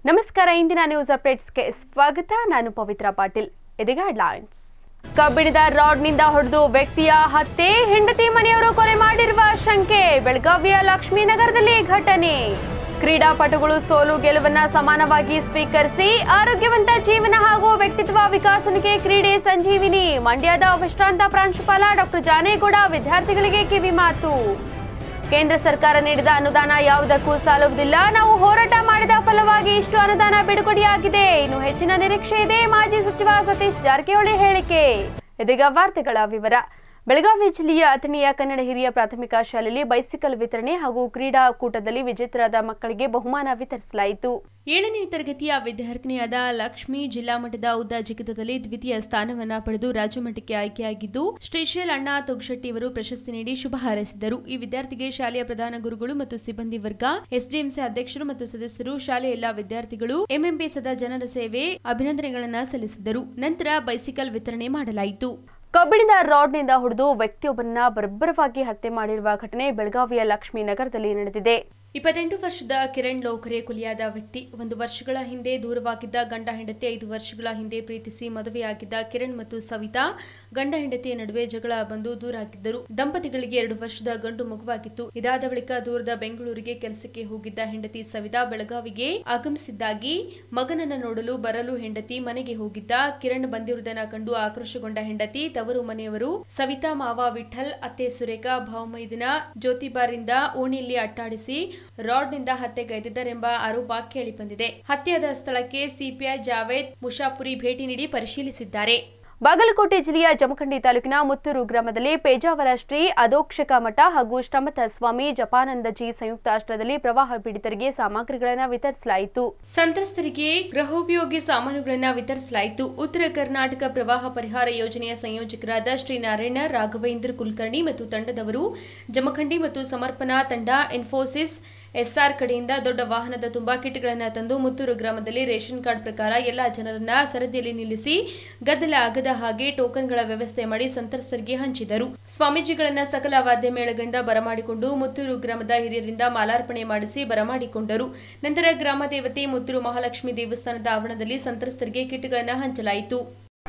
ನಮಸ್ಕಾರ ಇಂದಿನ ನ್ಯೂಸ್ ಅಪ್ಡೇಟ್ಸ್ಗೆ ಸ್ವಾಗತ ನಾನು ಪವಿತ್ರ ಪಾಟೀಲ್ ಇದೀಗ ಹೆಡ್ಲೈನ್ಸ್ ಕಬ್ಬಿಣದ ರಾಡ್ನಿಂದ ಹೊಡೆದು ವ್ಯಕ್ತಿಯ ಹತ್ಯೆ ಹೆಂಡತಿ ಮನೆಯವರು ಕೊಲೆ ಮಾಡಿರುವ ಶಂಕೆ ಬೆಳಗಾವಿಯ ಲಕ್ಷ್ಮೀನಗರದಲ್ಲಿ ಘಟನೆ ಕ್ರೀಡಾಪಟುಗಳು ಸೋಲು ಗೆಲುವನ್ನ ಸಮಾನವಾಗಿ ಸ್ವೀಕರಿಸಿ ಆರೋಗ್ಯವಂತ ಜೀವನ ಹಾಗೂ ವ್ಯಕ್ತಿತ್ವ ವಿಕಾಸನೆಗೆ ಕ್ರೀಡೆ ಸಂಜೀವಿನಿ ಮಂಡ್ಯದ ವಿಶ್ರಾಂತ ಪ್ರಾಂಶುಪಾಲ ಡಾಕ್ಟರ್ ಜಾನೇಗೌಡ ವಿದ್ಯಾರ್ಥಿಗಳಿಗೆ ಕಿವಿ ಮಾತು ಕೇಂದ್ರ ಸರ್ಕಾರ ನೀಡಿದ ಅನುದಾನ ಯಾವುದಕ್ಕೂ ಸಾಲುವುದಿಲ್ಲ ನಾವು ಹೋರಾಟ ಮಾಡಿದ ಫಲವಾಗಿ ಇಷ್ಟು ಅನುದಾನ ಬಿಡುಗಡೆಯಾಗಿದೆ ಇನ್ನು ಹೆಚ್ಚಿನ ನಿರೀಕ್ಷೆ ಇದೆ ಮಾಜಿ ಸಚಿವ ಸತೀಶ್ ಜಾರಕಿಹೊಳಿ ಹೇಳಿಕೆ ಇದೀಗ ವಾರ್ತೆಗಳ ವಿವರ ಬೆಳಗಾವಿ ಜಿಲ್ಲೆಯ ಅಥಣಿಯ ಕನ್ನಡ ಹಿರಿಯ ಪ್ರಾಥಮಿಕ ಶಾಲೆಯಲ್ಲಿ ಬೈಸಿಕಲ್ ವಿತರಣೆ ಹಾಗೂ ಕ್ರೀಡಾಕೂಟದಲ್ಲಿ ವಿಜೇತರಾದ ಮಕ್ಕಳಿಗೆ ಬಹುಮಾನ ವಿತರಿಸಲಾಯಿತು ಏಳನೇ ತರಗತಿಯ ವಿದ್ಯಾರ್ಥಿನಿಯಾದ ಲಕ್ಷ್ಮಿ ಜಿಲ್ಲಾ ಮಟ್ಟದ ಉದ್ದ ಜಿಗಿತದಲ್ಲಿ ದ್ವಿತೀಯ ಸ್ಥಾನವನ್ನ ಪಡೆದು ರಾಜ್ಯಮಟ್ಟಕ್ಕೆ ಆಯ್ಕೆಯಾಗಿದ್ದು ಶ್ರೀಶೈಲ್ ಅಣ್ಣಾ ತೊಗಶೆಟ್ಟಿ ಅವರು ಪ್ರಶಸ್ತಿ ನೀಡಿ ಶುಭ ಹಾರೈಸಿದರು ಈ ವಿದ್ಯಾರ್ಥಿಗೆ ಶಾಲೆಯ ಪ್ರಧಾನ ಗುರುಗಳು ಮತ್ತು ಸಿಬ್ಬಂದಿ ವರ್ಗ ಎಸ್ಡಿಎಂಸಿ ಅಧ್ಯಕ್ಷರು ಮತ್ತು ಸದಸ್ಯರು ಶಾಲೆಯ ಎಲ್ಲಾ ವಿದ್ಯಾರ್ಥಿಗಳು ಎಂಎಂಪಿಎಸ್ದ ಜನರ ಸೇವೆ ಅಭಿನಂದನೆಗಳನ್ನ ಸಲ್ಲಿಸಿದರು ನಂತರ ಬೈಸಿಕಲ್ ವಿತರಣೆ ಮಾಡಲಾಯಿತು ಕಬ್ಬಿಣದ ರಾಡ್ನಿಂದ ಹೊಡೆದು ವ್ಯಕ್ತಿಯೊಬ್ಬರನ್ನ ಬರ್ಬರವಾಗಿ ಹತ್ಯೆ ಮಾಡಿರುವ ಘಟನೆ ಬೆಳಗಾವಿಯ ಲಕ್ಷ್ಮೀ ನಗರದಲ್ಲಿ ನಡೆದಿದೆ ಇಪ್ಪತ್ತೆಂಟು ವರ್ಷದ ಕಿರಣ್ ಲೋಕರೆ ಕೊಲೆಯಾದ ವ್ಯಕ್ತಿ ಒಂದು ವರ್ಷಗಳ ಹಿಂದೆ ದೂರವಾಗಿದ್ದ ಗಂಡ ಹೆಂಡತಿ ಐದು ವರ್ಷಗಳ ಹಿಂದೆ ಪ್ರೀತಿಸಿ ಮದುವೆಯಾಗಿದ್ದ ಕಿರಣ್ ಮತ್ತು ಸವಿತಾ ಗಂಡ ಹೆಂಡತಿಯ ನಡುವೆ ಜಗಳ ಬಂದು ದೂರಾಗಿದ್ದರು ದಂಪತಿಗಳಿಗೆ ಎರಡು ವರ್ಷದ ಗಂಡು ಮಗುವಾಗಿತ್ತು ಇದಾದ ಬಳಿಕ ದೂರದ ಬೆಂಗಳೂರಿಗೆ ಕೆಲಸಕ್ಕೆ ಹೋಗಿದ್ದ ಹೆಂಡತಿ ಸವಿತಾ ಬೆಳಗಾವಿಗೆ ಆಗಮಿಸಿದ್ದಾಗಿ ಮಗನನ್ನ ನೋಡಲು ಬರಲು ಹೆಂಡತಿ ಮನೆಗೆ ಹೋಗಿದ್ದ ಕಿರಣ್ ಬಂದಿರುವುದನ್ನ ಕಂಡು ಆಕ್ರೋಶಗೊಂಡ ಹೆಂಡತಿ ತವರು ಮನೆಯವರು ಸವಿತಾ ಮಾವ ವಿಠಲ್ ಅತ್ತೆ ಸುರೇಖಾ ಭಾವಮೈದಿನ ಜ್ಯೋತಿಬಾರಿಂದ ಓಣಿಯಲ್ಲಿ ಅಟ್ಟಾಡಿಸಿ ರಾಡ್ನಿಂದ ಹತ್ಯೆಗೈದಿದ್ದರೆಂಬ ಆರೋಪ ಕೇಳಿಬಂದಿದೆ ಹತ್ಯೆಯಾದ ಸ್ಥಳಕ್ಕೆ ಸಿಪಿಐ ಜಾವೇದ್ ಮುಷಾಪುರಿ ಭೇಟಿ ನೀಡಿ ಪರಿಶೀಲಿಸಿದ್ದಾರೆ ಬಾಗಲಕೋಟೆ ಜಿಲ್ಲೆಯ ಜಮಖಂಡಿ ತಾಲೂಕಿನ ಮುತ್ತೂರು ಗ್ರಾಮದಲ್ಲಿ ಪೇಜಾವರ ಶ್ರೀ ಅಧೋಕ್ಷಕ ಮಠ ಹಾಗೂ ಶ್ರಮಥ ಸ್ವಾಮಿ ಜಪಾನಂದಜಿ ಸಂಯುಕ್ತ ಆಶ್ರಯದಲ್ಲಿ ಪ್ರವಾಹ ಪೀಡಿತರಿಗೆ ಸಾಮಗ್ರಿಗಳನ್ನು ವಿತರಿಸಲಾಯಿತು ಸಂತ್ರಸ್ತರಿಗೆ ಗೃಹೋಪಯೋಗಿ ಸಾಮಾನುಗಳನ್ನು ವಿತರಿಸಲಾಯಿತು ಉತ್ತರ ಕರ್ನಾಟಕ ಪ್ರವಾಹ ಪರಿಹಾರ ಯೋಜನೆಯ ಸಂಯೋಜಕರಾದ ಶ್ರೀ ನಾರಾಯಣ ರಾಘವೇಂದ್ರ ಕುಲಕರ್ಣಿ ಮತ್ತು ತಂಡದವರು ಜಮಖಂಡಿ ಮತ್ತು ಸಮರ್ಪಣಾ ತಂಡ ಇನ್ಫೋಸಿಸ್ ಎಸ್ಆರ್ ಕಡೆಯಿಂದ ದೊಡ್ಡ ವಾಹನದ ತುಂಬಾ ಕಿಟ್ಗಳನ್ನು ತಂದು ಮುತ್ತೂರು ಗ್ರಾಮದಲ್ಲಿ ರೇಷನ್ ಕಾರ್ಡ್ ಪ್ರಕಾರ ಎಲ್ಲ ಜನರನ್ನ ಸರದಿಯಲ್ಲಿ ನಿಲ್ಲಿಸಿ ಗದ್ದಲ ಆಗದ ಹಾಗೆ ಟೋಕನ್ಗಳ ವ್ಯವಸ್ಥೆ ಮಾಡಿ ಸಂತ್ರಸ್ತರಿಗೆ ಹಂಚಿದರು ಸ್ವಾಮೀಜಿಗಳನ್ನ ಸಕಲ ವಾದ್ಯ ಮೇಳಗಳಿಂದ ಬರಮಾಡಿಕೊಂಡು ಮುತ್ತೂರು ಗ್ರಾಮದ ಹಿರಿಯರಿಂದ ಮಾಲಾರ್ಪಣೆ ಮಾಡಿಸಿ ಬರಮಾಡಿಕೊಂಡರು ನಂತರ ಗ್ರಾಮ ದೇವತೆ ಮುತ್ತೂರು ಮಹಾಲಕ್ಷ್ಮಿ ದೇವಸ್ಥಾನದ ಆವರಣದಲ್ಲಿ ಸಂತ್ರಸ್ತರಿಗೆ ಕಿಟ್ಗಳನ್ನು ಹಂಚಲಾಯಿತು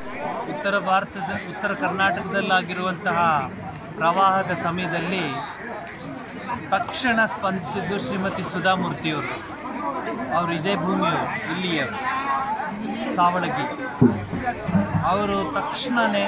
ಉತ್ತರ ಭಾರತದ ಉತ್ತರ ಕರ್ನಾಟಕದಲ್ಲಾಗಿರುವಂತಹ ಪ್ರವಾಹದ ಸಮಯದಲ್ಲಿ ತಕ್ಷಣ ಸ್ಪಂದಿಸಿದ್ದು ಶ್ರೀಮತಿ ಸುಧಾಮೂರ್ತಿಯವರು ಅವರು ಇದೇ ಭೂಮಿಯವರು ಇಲ್ಲಿಯವರು ಸಾವಳಗಿ ಅವರು ತಕ್ಷಣವೇ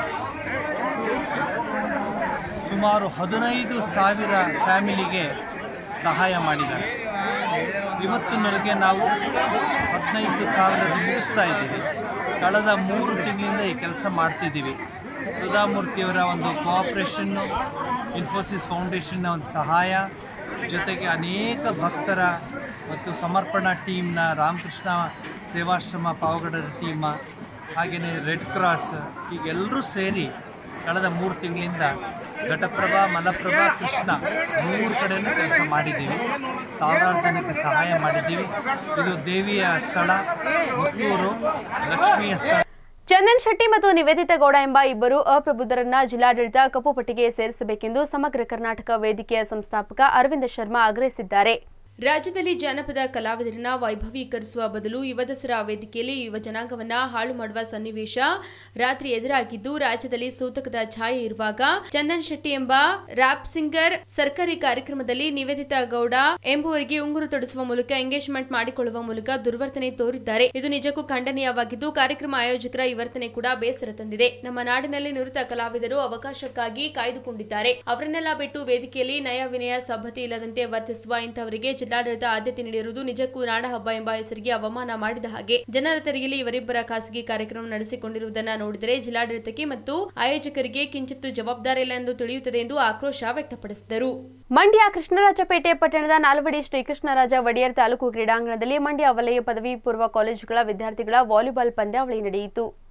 ಸುಮಾರು ಹದಿನೈದು ಸಾವಿರ ಫ್ಯಾಮಿಲಿಗೆ ಸಹಾಯ ಮಾಡಿದ್ದಾರೆ ಇವತ್ತಿನವರೆಗೆ ನಾವು ಹದಿನೈದು ಸಾವಿರದ ಮುಗಿಸ್ತಾ ಇದ್ದೀವಿ ಕಳೆದ ಮೂರು ತಿಂಗಳಿಂದ ಈ ಕೆಲಸ ಮಾಡ್ತಿದ್ದೀವಿ ಸುಧಾಮೂರ್ತಿಯವರ ಒಂದು ಕೋಆಪ್ರೇಷನ್ನು ಇನ್ಫೋಸಿಸ್ ಫೌಂಡೇಶನ್ನ ಒಂದು ಸಹಾಯ ಜೊತೆಗೆ ಅನೇಕ ಭಕ್ತರ ಮತ್ತು ಸಮರ್ಪಣಾ ಟೀಮ್ನ ರಾಮಕೃಷ್ಣ ಸೇವಾಶ್ರಮ ಪಾವಗಡರ ಟೀಮ ಹಾಗೆಯೇ ರೆಡ್ ಕ್ರಾಸ್ ಹೀಗೆಲ್ಲರೂ ಸೇರಿ ಕಳೆದ ಮೂರು ತಿಂಗಳಿಂದ ಘಟಪ್ರಭಾ ಮಲಪ್ರಭಾ ಕೃಷ್ಣ ಮೂರು ಕಡೆಯೂ ಕೆಲಸ ಮಾಡಿದ್ದೀವಿ ಸಾವಿರಾರು ಜನಕ್ಕೆ ಸಹಾಯ ಮಾಡಿದ್ದೀವಿ ಇದು ದೇವಿಯ ಸ್ಥಳ ಮುತ್ತೂರು ಲಕ್ಷ್ಮಿಯ ಸ್ಥಳ ಚಂದನ್ ಶೆಟ್ಟಿ ಮತ್ತು ನಿವೇದಿತಾ ಗೌಡ ಎಂಬ ಇಬ್ಬರು ಅಪ್ರಬುದ್ಧರನ್ನ ಜಿಲ್ಲಾಡಳಿತ ಕಪ್ಪು ಪಟ್ಟಿಗೆ ಸೇರಿಸಬೇಕೆಂದು ಸಮಗ್ರ ಕರ್ನಾಟಕ ವೇದಿಕೆಯ ಸಂಸ್ಥಾಪಕ ಅರವಿಂದ ಶರ್ಮಾ ಆಗ್ರಹಿಸಿದ್ದಾರೆ ರಾಜ್ಯದಲ್ಲಿ ಜಾನಪದ ಕಲಾವಿದರನ್ನ ವೈಭವೀಕರಿಸುವ ಬದಲು ಯುವ ದಸರಾ ವೇದಿಕೆಯಲ್ಲಿ ಯುವ ಜನಾಂಗವನ್ನ ಹಾಳು ಮಾಡುವ ಸನ್ನಿವೇಶ ರಾತ್ರಿ ಎದುರಾಗಿದ್ದು ರಾಜ್ಯದಲ್ಲಿ ಸೂತಕದ ಛಾಯೆ ಇರುವಾಗ ಚಂದನ್ ಶೆಟ್ಟಿ ಎಂಬ ರ್ಯಾಪ್ ಸಿಂಗರ್ ಸರ್ಕಾರಿ ಕಾರ್ಯಕ್ರಮದಲ್ಲಿ ನಿವೇದಿತಾ ಗೌಡ ಎಂಬುವರಿಗೆ ಉಂಗುರು ತೊಡಿಸುವ ಮೂಲಕ ಎಂಗೇಜ್ಮೆಂಟ್ ಮಾಡಿಕೊಳ್ಳುವ ಮೂಲಕ ದುರ್ವರ್ತನೆ ತೋರಿದ್ದಾರೆ ಇದು ನಿಜಕ್ಕೂ ಖಂಡನೀಯವಾಗಿದ್ದು ಕಾರ್ಯಕ್ರಮ ಆಯೋಜಕರ ಈ ವರ್ತನೆ ಕೂಡ ಬೇಸರ ತಂದಿದೆ ನಮ್ಮ ನಾಡಿನಲ್ಲಿ ನುರಿತ ಕಲಾವಿದರು ಅವಕಾಶಕ್ಕಾಗಿ ಕಾಯ್ದುಕೊಂಡಿದ್ದಾರೆ ಅವರನ್ನೆಲ್ಲ ಬಿಟ್ಟು ವೇದಿಕೆಯಲ್ಲಿ ನಯ ವಿನಯ ಸಭ್ಯತೆ ಇಲ್ಲದಂತೆ ವರ್ತಿಸುವ ಇಂಥವರಿಗೆ ಜಿಲ್ಲಾಡಳಿತ ಆದ್ಯತೆ ನೀಡಿರುವುದು ನಿಜಕ್ಕೂ ನಾಡಹಬ್ಬ ಎಂಬ ಹೆಸರಿಗೆ ಅವಮಾನ ಮಾಡಿದ ಹಾಗೆ ಜನರ ತೆರೆಯಲ್ಲಿ ಇವರಿಬ್ಬರ ಖಾಸಗಿ ಕಾರ್ಯಕ್ರಮ ನಡೆಸಿಕೊಂಡಿರುವುದನ್ನ ನೋಡಿದರೆ ಜಿಲ್ಲಾಡಳಿತಕ್ಕೆ ಮತ್ತು ಆಯೋಜಕರಿಗೆ ಕಿಂಚಿತ್ತು ಜವಾಬ್ದಾರಿ ಇಲ್ಲ ಎಂದು ತಿಳಿಯುತ್ತದೆ ಎಂದು ಆಕ್ರೋಶ ವ್ಯಕ್ತಪಡಿಸಿದರು ಮಂಡ್ಯ ಕೃಷ್ಣರಾಜಪೇಟೆ ಪಟ್ಟಣದ ನಾಲ್ವಡಿ ಶ್ರೀಕೃಷ್ಣರಾಜ ಒಡೆಯರ್ ತಾಲೂಕು ಕ್ರೀಡಾಂಗಣದಲ್ಲಿ ಮಂಡ್ಯ ವಲಯ ಪದವಿ ಪೂರ್ವ ಕಾಲೇಜುಗಳ ವಿದ್ಯಾರ್ಥಿಗಳ ವಾಲಿಬಾಲ್ ಪಂದ್ಯಾವಳಿ ನಡೆಯಿತು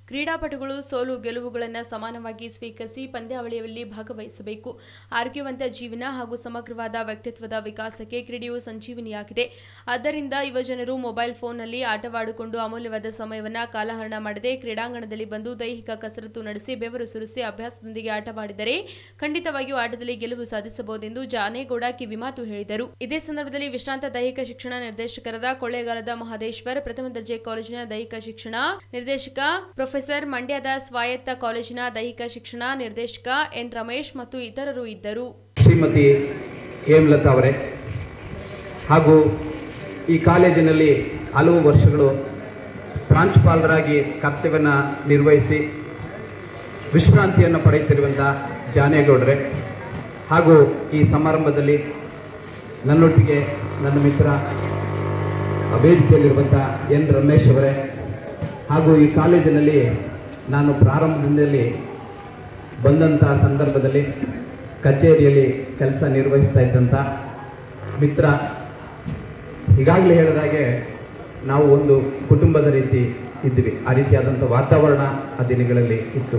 ಕ್ರೀಡಾಪಟುಗಳು ಸೋಲು ಗೆಲುವುಗಳನ್ನು ಸಮಾನವಾಗಿ ಸ್ವೀಕರಿಸಿ ಪಂದ್ಯಾವಳಿಯಲ್ಲಿ ಭಾಗವಹಿಸಬೇಕು ಆರೋಗ್ಯವಂತ ಜೀವನ ಹಾಗೂ ಸಮಗ್ರವಾದ ವ್ಯಕ್ತಿತ್ವದ ವಿಕಾಸಕ್ಕೆ ಕ್ರೀಡೆಯು ಸಂಜೀವನಿಯಾಗಿದೆ ಆದ್ದರಿಂದ ಯುವಜನರು ಮೊಬೈಲ್ ಫೋನ್ನಲ್ಲಿ ಆಟವಾಡಿಕೊಂಡು ಅಮೂಲ್ಯವಾದ ಸಮಯವನ್ನು ಕಾಲಹರಣ ಮಾಡದೆ ಕ್ರೀಡಾಂಗಣದಲ್ಲಿ ಬಂದು ದೈಹಿಕ ಕಸರತ್ತು ನಡೆಸಿ ಬೆವರು ಸುರಿಸಿ ಅಭ್ಯಾಸದೊಂದಿಗೆ ಆಟವಾಡಿದರೆ ಖಂಡಿತವಾಗಿಯೂ ಆಟದಲ್ಲಿ ಗೆಲುವು ಸಾಧಿಸಬಹುದೆಂದು ಜಾನೇಗೌಡ ಕಿವಿಮಾತು ಹೇಳಿದರು ಇದೇ ಸಂದರ್ಭದಲ್ಲಿ ವಿಶ್ರಾಂತ ದೈಹಿಕ ಶಿಕ್ಷಣ ನಿರ್ದೇಶಕರಾದ ಕೊಳ್ಳೇಗಾಲದ ಮಹದೇಶ್ವರ್ ಪ್ರಥಮ ದರ್ಜೆ ಕಾಲೇಜಿನ ದೈಹಿಕ ಶಿಕ್ಷಣ ನಿರ್ದೇಶಕ ಪ್ರೊಫೆಸರ್ ಮಂಡ್ಯದ ಸ್ವಾಯತ್ತ ಕಾಲೇಜಿನ ದೈಹಿಕ ಶಿಕ್ಷಣ ನಿರ್ದೇಶಕ ಎನ್ ರಮೇಶ್ ಮತ್ತು ಇತರರು ಇದ್ದರು ಶ್ರೀಮತಿ ಹೇಮಲತಾ ಅವರೇ ಹಾಗೂ ಈ ಕಾಲೇಜಿನಲ್ಲಿ ಹಲವು ವರ್ಷಗಳು ಪ್ರಾಂಶುಪಾಲರಾಗಿ ಕರ್ತವ್ಯವನ್ನು ನಿರ್ವಹಿಸಿ ವಿಶ್ರಾಂತಿಯನ್ನು ಪಡೆಯುತ್ತಿರುವಂಥ ಜಾನೇಗೌಡರೆ ಹಾಗೂ ಈ ಸಮಾರಂಭದಲ್ಲಿ ನನ್ನೊಟ್ಟಿಗೆ ನನ್ನ ಮಿತ್ರ ವೇದಿಕೆಯಲ್ಲಿರುವಂಥ ಎನ್ ರಮೇಶ್ ಅವರೇ ಹಾಗೂ ಈ ಕಾಲೇಜಿನಲ್ಲಿ ನಾನು ಪ್ರಾರಂಭದಿಂದಲೇ ಬಂದಂಥ ಸಂದರ್ಭದಲ್ಲಿ ಕಚೇರಿಯಲ್ಲಿ ಕೆಲಸ ನಿರ್ವಹಿಸ್ತಾ ಇದ್ದಂಥ ಮಿತ್ರ ಈಗಾಗಲೇ ಹೇಳಿದಾಗೆ ನಾವು ಒಂದು ಕುಟುಂಬದ ರೀತಿ ಇದ್ವಿ ಆ ರೀತಿಯಾದಂಥ ವಾತಾವರಣ ಆ ದಿನಗಳಲ್ಲಿ ಇತ್ತು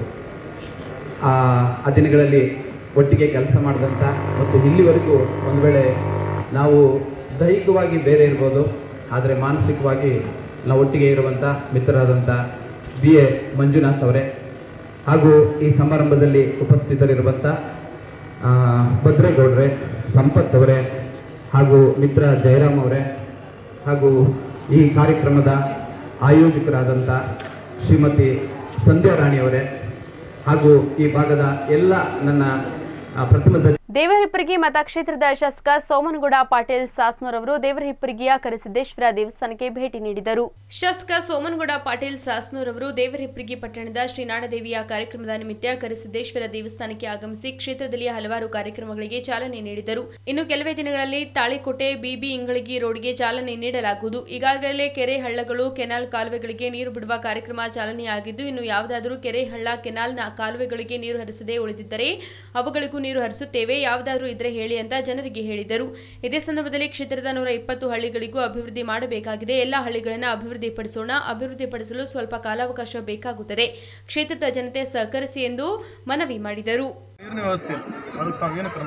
ಆ ಆ ದಿನಗಳಲ್ಲಿ ಒಟ್ಟಿಗೆ ಕೆಲಸ ಮಾಡಿದಂಥ ಮತ್ತು ಇಲ್ಲಿವರೆಗೂ ಒಂದು ವೇಳೆ ನಾವು ದೈಹಿಕವಾಗಿ ಬೇರೆ ಇರ್ಬೋದು ಆದರೆ ಮಾನಸಿಕವಾಗಿ ನಾವು ಒಟ್ಟಿಗೆ ಇರುವಂಥ ಮಿತ್ರರಾದಂಥ ಬಿ ಎ ಮಂಜುನಾಥ್ ಅವರೇ ಹಾಗೂ ಈ ಸಮಾರಂಭದಲ್ಲಿ ಉಪಸ್ಥಿತರಿರುವಂಥ ಆ, ಭದ್ರೇಗೌಡ್ರೆ ಸಂಪತ್ ಅವರೇ ಹಾಗೂ ಮಿತ್ರ ಜಯರಾಮ್ ಅವರೇ ಹಾಗೂ ಈ ಕಾರ್ಯಕ್ರಮದ ಆಯೋಜಕರಾದಂಥ ಶ್ರೀಮತಿ ಸಂಧ್ಯಾ ರಾಣಿ ಅವರೇ ಹಾಗೂ ಈ ಭಾಗದ ಎಲ್ಲ ನನ್ನ ಆ, ಪ್ರಥಮ ದರ್ಜೆ ದೇವರಹಿಪ್ಪರಿಗಿ ಮತಕ್ಷೇತ್ರದ ಶಾಸಕ ಸೋಮನಗೌಡ ಪಾಟೀಲ್ ಸಾಸ್ನೂರ್ ಅವರು ದೇವರಹಿಪ್ಪರಿಗಿಯ ಕರಿಸಿದ್ದೇಶ್ವರ ದೇವಸ್ಥಾನಕ್ಕೆ ಭೇಟಿ ನೀಡಿದರು ಶಾಸಕ ಸೋಮನಗೌಡ ಪಾಟೀಲ್ ಸಾಸ್ನೂರ್ ಅವರು ದೇವರಹಿಪ್ಪರಿಗಿ ಪಟ್ಟಣದ ಶ್ರೀನಾಡದೇವಿಯ ಕಾರ್ಯಕ್ರಮದ ನಿಮಿತ್ತ ಕರಿಸಿದ್ದೇಶ್ವರ ದೇವಸ್ಥಾನಕ್ಕೆ ಆಗಮಿಸಿ ಕ್ಷೇತ್ರದಲ್ಲಿ ಹಲವಾರು ಕಾರ್ಯಕ್ರಮಗಳಿಗೆ ಚಾಲನೆ ನೀಡಿದರು ಇನ್ನು ಕೆಲವೇ ದಿನಗಳಲ್ಲಿ ತಾಳಿಕೋಟೆ ಬಿಬಿ ಇಂಗಳಗಿ ರೋಡ್ಗೆ ಚಾಲನೆ ನೀಡಲಾಗುವುದು ಈಗಾಗಲೇ ಕೆರೆ ಹಳ್ಳಗಳು ಕೆನಾಲ್ ಕಾಲುವೆಗಳಿಗೆ ನೀರು ಬಿಡುವ ಕಾರ್ಯಕ್ರಮ ಚಾಲನೆಯಾಗಿದ್ದು ಇನ್ನು ಯಾವುದಾದರೂ ಕೆರೆ ಹಳ್ಳ ಕೆನಾಲ್ನ ಕಾಲುವೆಗಳಿಗೆ ನೀರು ಹರಿಸದೇ ಉಳಿದಿದ್ದರೆ ಅವುಗಳಿಗೂ ನೀರು ಹರಿಸುತ್ತೇವೆ ಯಾವುದಾದ್ರೂ ಇದ್ರೆ ಹೇಳಿ ಅಂತ ಜನರಿಗೆ ಹೇಳಿದರು ಇದೇ ಸಂದರ್ಭದಲ್ಲಿ ಕ್ಷೇತ್ರದ ನೂರ ಇಪ್ಪತ್ತು ಹಳ್ಳಿಗಳಿಗೂ ಅಭಿವೃದ್ಧಿ ಮಾಡಬೇಕಾಗಿದೆ ಎಲ್ಲ ಹಳ್ಳಿಗಳನ್ನು ಅಭಿವೃದ್ಧಿಪಡಿಸೋಣ ಅಭಿವೃದ್ಧಿಪಡಿಸಲು ಸ್ವಲ್ಪ ಕಾಲಾವಕಾಶ ಬೇಕಾಗುತ್ತದೆ ಕ್ಷೇತ್ರದ ಜನತೆ ಸಹಕರಿಸಿ ಎಂದು ಮನವಿ ಮಾಡಿದರು ನೀರಿನ ವ್ಯವಸ್ಥೆ ಅದಕ್ಕೆ ತಾವೇನು ಕ್ರಮ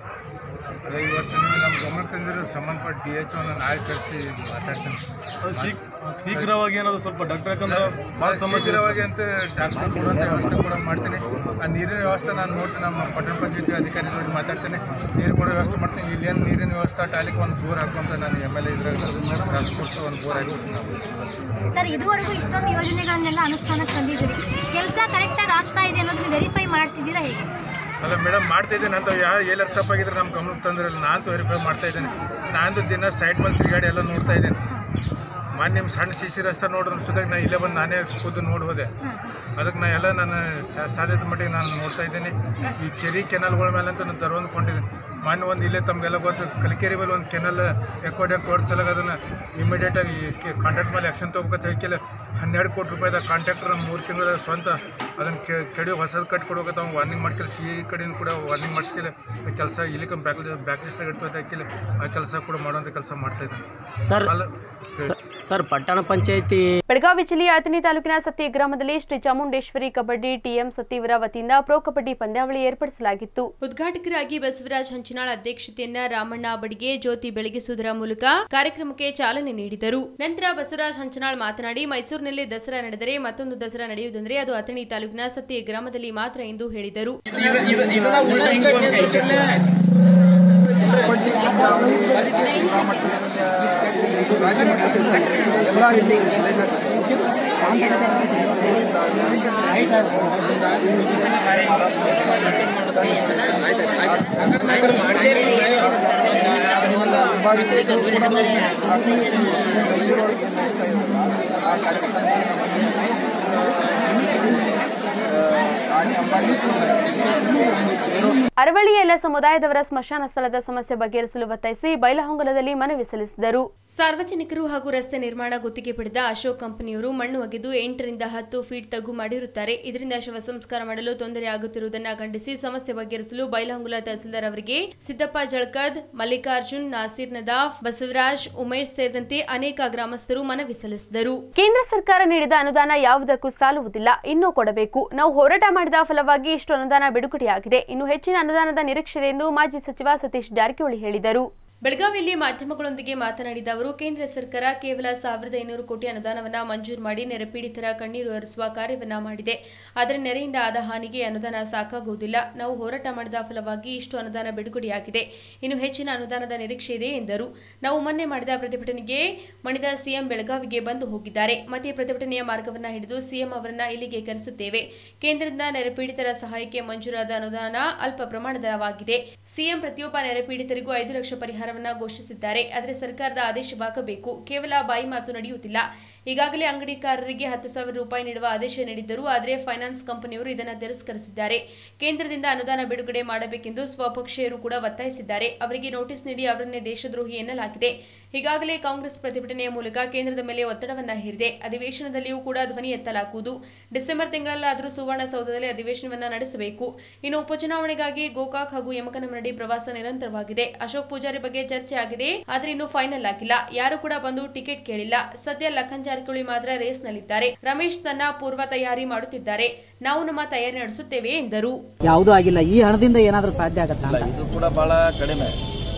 ಅದೇ ಇವತ್ತು ನೀವು ನಮ್ಮ ಗಮನ ತಂದಿರೋ ಸಂಬಂಧಪಟ್ಟ ಡಿ ಎಚ್ ನಾನು ನಾಳೆ ಕಳಿಸಿ ಮಾತಾಡ್ತೀನಿ ಅದು ಶೀಘ್ ಶೀಘ್ರವಾಗಿ ಏನಾದ್ರು ಸ್ವಲ್ಪ ಡಾಕ್ಟರ್ ಯಾಕಂದ್ರೆ ಭಾಳ ಸಮಸ್ಯೆ ಇದೆ. ಶೀಘ್ರವಾಗಿ ಅಂತ ಡಾಕ್ಟರ್ ಕೊಡುವಂಥ ವ್ಯವಸ್ಥೆ ಕೂಡ ಮಾಡ್ತೀನಿ ಆ ನೀರಿನ ವ್ಯವಸ್ಥೆ ನಾನು ನೋಡ್ತೀನಿ ನಮ್ಮ ಪಟ್ಟಣ ಪಂಚಾಯತಿ ಅಧಿಕಾರಿ ನೋಡಿ ಮಾತಾಡ್ತೀನಿ ನೀರು ಕೊಡೋ ವ್ಯವಸ್ಥೆ ಮಾಡ್ತೀನಿ ಇಲ್ಲಿ ಏನು ನೀರಿನ ವ್ಯವಸ್ಥೆ ಟಾಲಿಕ್ ಒಂದು ಬೋರ್ ಹಾಕುವಂತ ನಾನು ಎಮ್ ಎಲ್ ಎ ಇದ್ರಾಗ ರಾಷ್ಟ್ರಪತಿ ಒಂದು ಬೋರ್ ಹಾಕ್ಬಿಟ್ಟು ನಾವು ಸರ್ ಇದುವರೆಗೂ ಇಷ್ಟೊಂದು ಯೋಜನೆಗಳನ್ನೆಲ್ಲ ಅನುಷ್ಠಾನಕ್ಕೆ ತಂದಿದ್ದೀರಿ ಕೆಲಸ ಕರೆಕ್ಟಾಗಿ ಆಗ್ತಾ ಇದೆ ಅನ್ನೋದನ್ನ ವೆರಿಫೈ ಮಾಡ್ತಿದ್ದೀರಾ ಹೇಗೆ ಅಲ್ಲ ಮೇಡಮ್ ಮಾಡ್ತಾ ಇದ್ದೀನಿ ಅಂತ ಯಾರು ಎಲ್ಲರೂ ತಪ್ಪಾಗಿದ್ರೆ ನಮ್ಮ ಗಮನಕ್ಕೆ ತಂದ್ರಲ್ಲ ನಾನು ವೆರಿಫೈ ಮಾಡ್ತಾ ಇದ್ದೀನಿ ನಾನು ದಿನ ಸೈಡ್ ಮೇಲೆ ತಿರುಗಾಡಿ ಎಲ್ಲ ನೋಡ್ತಾ ಇದ್ದೀನಿ ಮಾನ್ಯ ನಿಮ್ಮ ಸಣ್ಣ ಸಿ ಸಿ ರಸ್ತೆ ನೋಡ್ರಿ ಅನ್ಸೋದಾಗ ನಾನು ಇಲ್ಲೇ ಬಂದು ನಾನೇ ಖುದ್ದು ನೋಡಿ ಹೋದೆ ಅದಕ್ಕೆ ನಾ ಎಲ್ಲ ನಾನು ಸಾ- ಸಾಧ್ಯತೆ ಮಟ್ಟಿಗೆ ನಾನು ನೋಡ್ತಾ ಇದ್ದೀನಿ ಈ ಕೆರೆ ಕೆನಲ್ಗಳ ಮೇಲೆ ಅಂತ ನಾನು ತರೊಂದ್ಕೊಂಡಿದ್ದೀನಿ ಮಾನ್ಯ ಒಂದು ಇಲ್ಲೇ ತಮಗೆಲ್ಲ ಗೊತ್ತು ಕಲಿಕೆರೆ ಮೇಲೆ ಒಂದು ಕೆನಲ್ ಎಕ್ವಾಡ್ಯಾಕ್ ಓಡಿಸಲಾಗ ಅದನ್ನು ಇಮಿಡಿಯೇಟಾಗಿ ಕಾಂಟ್ರಾಕ್ಟ್ ಮೇಲೆ ಆ್ಯಕ್ಷನ್ ತೊಗೋಬೇಕಂತ ಹೇಳಿಕೆಲ್ಲ ಹನ್ನೆರಡು ಕೋಟಿ ರೂಪಾಯಿದ ಕಾಂಟ್ರಾಕ್ಟರ್ ಮೂರು ತಿಂಗಳ ಸ್ವಂತ ಅದನ್ನು ಕೆಡಿ ಹೊಸದು ಕಟ್ಕೊಡ್ಬೇಕಂತ ಅವ್ನು ವಾರ್ನಿಂಗ್ ಮಾಡ್ಕೆಲ್ಲ ಸಿ ಇ ಕಡೆಯಿಂದ ಕೂಡ ವಾರ್ನಿಂಗ್ ಮಾಡಿಸ್ಕೆಲ್ಲ ಕೆಲಸ ಇಲ್ಲಿ ಬ್ಯಾಕ್ ಬ್ಯಾಕ್ ಲಿಸ್ಟಾಗಿ ಇಟ್ಕೊತ ಹಾಕಿಲ್ಲ ಆ ಕೆಲಸ ಕೂಡ ಮಾಡುವಂಥ ಕೆಲಸ ಮಾಡ್ತಾ ಇದ್ದೀನಿ ಸರ್ ಅಲ್ಲ ಸ- ಸರ್ ಪಟ್ಟಣ ಪಂಚಾಯತಿ ಬೆಳಗಾವಿ ಜಿಲ್ಲೆಯ ಅಥಣಿ ತಾಲೂಕಿನ ಸತ್ಯ ಗ್ರಾಮದಲ್ಲಿ ಶ್ರೀ ಚಾಮುಂಡೇಶ್ವರಿ ಕಬಡ್ಡಿ ಟಿಎಂ ಸತ್ಯವರ ವತಿಯಿಂದ ಪ್ರೊ ಕಬಡ್ಡಿ ಪಂದ್ಯಾವಳಿ ಏರ್ಪಡಿಸಲಾಗಿತ್ತು ಉದ್ಘಾಟಕರಾಗಿ ಬಸವರಾಜ್ ಹಂಚಿನಾಳ್ ಅಧ್ಯಕ್ಷತೆಯನ್ನ ರಾಮಣ್ಣ ಬಡಿಗೆ ಜ್ಯೋತಿ ಬೆಳಗಿಸುವುದರ ಮೂಲಕ ಕಾರ್ಯಕ್ರಮಕ್ಕೆ ಚಾಲನೆ ನೀಡಿದರು ನಂತರ ಬಸವರಾಜ್ ಹಂಚನಾಳ್ ಮಾತನಾಡಿ ಮೈಸೂರಿನಲ್ಲಿ ದಸರಾ ನಡೆದರೆ ಮತ್ತೊಂದು ದಸರಾ ನಡೆಯುವುದೆಂದರೆ ಅದು ಅಥಣಿ ತಾಲೂಕಿನ ಸತ್ಯ ಗ್ರಾಮದಲ್ಲಿ ಮಾತ್ರ ಎಂದು ಹೇಳಿದರು ಅರವಳ್ಳಿಯ ಎಲ್ಲ ಸಮುದಾಯದವರ ಸ್ಮಶಾನ ಸ್ಥಳದ ಸಮಸ್ಯೆ ಬಗೆಹರಿಸಲು ಒತ್ತಾಯಿಸಿ ಬೈಲಹೊಂಗಲದಲ್ಲಿ ಮನವಿ ಸಲ್ಲಿಸಿದರು ಸಾರ್ವಜನಿಕರು ಹಾಗೂ ರಸ್ತೆ ನಿರ್ಮಾಣ ಗುತ್ತಿಗೆ ಪಡೆದ ಅಶೋಕ್ ಕಂಪನಿಯವರು ಮಣ್ಣು ಒಗೆದು ಎಂಟರಿಂದ ಹತ್ತು ಫೀಟ್ ತಗ್ಗು ಮಾಡಿರುತ್ತಾರೆ ಇದರಿಂದ ಶವ ಸಂಸ್ಕಾರ ಮಾಡಲು ತೊಂದರೆ ಆಗುತ್ತಿರುವುದನ್ನು ಖಂಡಿಸಿ ಸಮಸ್ಯೆ ಬಗೆಹರಿಸಲು ಬೈಲಹೊಂಗಲ ತಹಸೀಲ್ದಾರ್ ಅವರಿಗೆ ಸಿದ್ದಪ್ಪ ಜಳಕದ್ ಮಲ್ಲಿಕಾರ್ಜುನ್ ನಾಸೀರ್ ನದಾಫ್ ಬಸವರಾಜ್ ಉಮೇಶ್ ಸೇರಿದಂತೆ ಅನೇಕ ಗ್ರಾಮಸ್ಥರು ಮನವಿ ಸಲ್ಲಿಸಿದರು ಕೇಂದ್ರ ಸರ್ಕಾರ ನೀಡಿದ ಅನುದಾನ ಯಾವುದಕ್ಕೂ ಸಾಲುವುದಿಲ್ಲ ಇನ್ನೂ ಕೊಡಬೇಕು ನಾವು ಹೋರಾಟ ಮಾಡಿದ ಫಲವಾಗಿ ಇಷ್ಟು ಅನುದಾನ ಬಿಡುಗಡೆಯಾಗಿದೆ ಇನ್ನು ಹೆಚ್ಚಿನ ಅನುದಾನದ ನಿರೀಕ್ಷೆ ಇದೆ ಎಂದು ಮಾಜಿ ಸಚಿವ ಸತೀಶ್ ಜಾರಕಿಹೊಳಿ ಹೇಳಿದರು ಬೆಳಗಾವಿಯಲ್ಲಿ ಮಾಧ್ಯಮಗಳೊಂದಿಗೆ ಮಾತನಾಡಿದ ಅವರು ಕೇಂದ್ರ ಸರ್ಕಾರ ಕೇವಲ ಸಾವಿರದ ಐನೂರು ಕೋಟಿ ಅನುದಾನವನ್ನ ಮಂಜೂರು ಮಾಡಿ ನೆರೆ ಪೀಡಿತರ ಕಣ್ಣೀರು ಹರಿಸುವ ಕಾರ್ಯವನ್ನ ಮಾಡಿದೆ ಆದರೆ ನೆರೆಯಿಂದ ಆದ ಹಾನಿಗೆ ಅನುದಾನ ಸಾಕಾಗುವುದಿಲ್ಲ ನಾವು ಹೋರಾಟ ಮಾಡಿದ ಫಲವಾಗಿ ಇಷ್ಟು ಅನುದಾನ ಬಿಡುಗಡೆಯಾಗಿದೆ ಇನ್ನು ಹೆಚ್ಚಿನ ಅನುದಾನದ ನಿರೀಕ್ಷೆ ಇದೆ ಎಂದರು ನಾವು ಮೊನ್ನೆ ಮಾಡಿದ ಪ್ರತಿಭಟನೆಗೆ ಮಣಿದ ಸಿಎಂ ಬೆಳಗಾವಿಗೆ ಬಂದು ಹೋಗಿದ್ದಾರೆ ಮತ್ತೆ ಪ್ರತಿಭಟನೆಯ ಮಾರ್ಗವನ್ನ ಹಿಡಿದು ಸಿಎಂ ಅವರನ್ನ ಇಲ್ಲಿಗೆ ಕರೆಸುತ್ತೇವೆ ಕೇಂದ್ರದಿಂದ ನೆರೆ ಪೀಡಿತರ ಸಹಾಯಕ್ಕೆ ಮಂಜೂರಾದ ಅನುದಾನ ಅಲ್ಪ ಪ್ರಮಾಣದವಾಗಿದೆ ಸಿಎಂ ಪ್ರತಿಯೊಬ್ಬ ನೆರೆ ಪೀಡಿತರಿಗೂ ಐದು ಲಕ್ಷ ಪರಿಹಾರವನ್ನ ಘೋಷಿಸಿದ್ದಾರೆ ಆದರೆ ಸರ್ಕಾರದ ಆದೇಶವಾಗಬೇಕು ಕೇವಲ ಬಾಯಿ ಮಾತು ನಡೆಯುತ್ತಿಲ್ಲ ಈಗಾಗಲೇ ಅಂಗಡಿಕಾರರಿಗೆ ಹತ್ತು ಸಾವಿರ ರೂಪಾಯಿ ನೀಡುವ ಆದೇಶ ನೀಡಿದ್ದರು ಆದರೆ ಫೈನಾನ್ಸ್ ಕಂಪನಿಯವರು ಇದನ್ನು ತಿರಸ್ಕರಿಸಿದ್ದಾರೆ ಕೇಂದ್ರದಿಂದ ಅನುದಾನ ಬಿಡುಗಡೆ ಮಾಡಬೇಕೆಂದು ಸ್ವಪಕ್ಷೀಯರು ಕೂಡ ಒತ್ತಾಯಿಸಿದ್ದಾರೆ ಅವರಿಗೆ ನೋಟಿಸ್ ನೀಡಿ ಅವರನ್ನೇ ದೇಶದ್ರೋಹಿ ಎನ್ನಲಾಗಿದೆ ಈಗಾಗಲೇ ಕಾಂಗ್ರೆಸ್ ಪ್ರತಿಭಟನೆಯ ಮೂಲಕ ಕೇಂದ್ರದ ಮೇಲೆ ಒತ್ತಡವನ್ನ ಹೇರಿದೆ ಅಧಿವೇಶನದಲ್ಲಿಯೂ ಕೂಡ ಧ್ವನಿ ಎತ್ತಲಾಗುವುದು ಡಿಸೆಂಬರ್ ತಿಂಗಳಲ್ಲಾದರೂ ಸುವರ್ಣಸೌಧದಲ್ಲಿ ಅಧಿವೇಶನವನ್ನ ನಡೆಸಬೇಕು ಇನ್ನು ಉಪಚುನಾವಣೆಗಾಗಿ ಗೋಕಾಕ್ ಹಾಗೂ ಯಮಕನಮರಡಿ ಪ್ರವಾಸ ನಿರಂತರವಾಗಿದೆ ಅಶೋಕ್ ಪೂಜಾರಿ ಬಗ್ಗೆ ಚರ್ಚೆ ಆಗಿದೆ ಆದರೆ ಇನ್ನೂ ಫೈನಲ್ ಆಗಿಲ್ಲ ಯಾರು ಕೂಡ ಬಂದು ಟಿಕೆಟ್ ಕೇಳಿಲ್ಲ ಸದ್ಯ ಲಖನ್ ಜಾರಕಿಹೊಳಿ ಮಾತ್ರ ರೇಸ್ನಲ್ಲಿದ್ದಾರೆ ರಮೇಶ್ ತನ್ನ ಪೂರ್ವ ತಯಾರಿ ಮಾಡುತ್ತಿದ್ದಾರೆ ನಾವು ನಮ್ಮ ತಯಾರಿ ನಡೆಸುತ್ತೇವೆ ಎಂದರು ಯಾವುದೂ ಆಗಿಲ್ಲ ಈ ಹಣದಿಂದ ಏನಾದರೂ ಸಾಧ್ಯ ಆಗತ್ತಾ ಇಲ್ಲ ಇದು ಕೂಡ ಬಹಳ ಕಡಿಮೆ